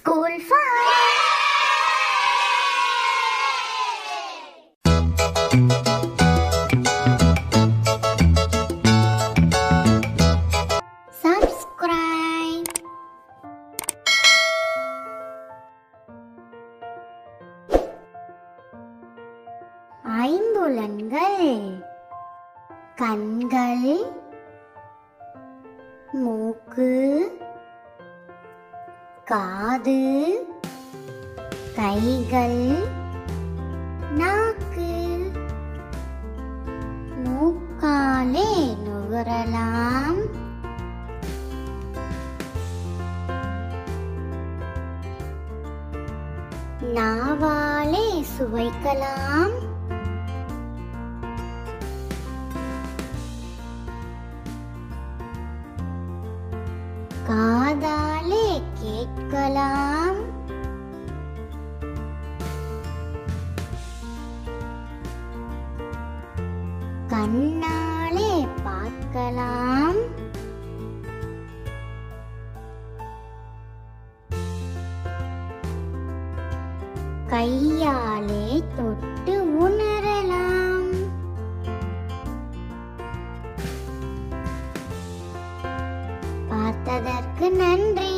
School fun! Subscribe! ஐம்புலன்கள் கண்கள் மூக்கு காது கைகள் நாக்கு மூக்காலே நுகரலாம் நாவாலே சுவைக்கலாம் காதாலே கேட்கலாம் கண்ணாலே பார்க்கலாம் கையாலே தொட்டு உணரலாம் பார்த்ததற்கு நன்றி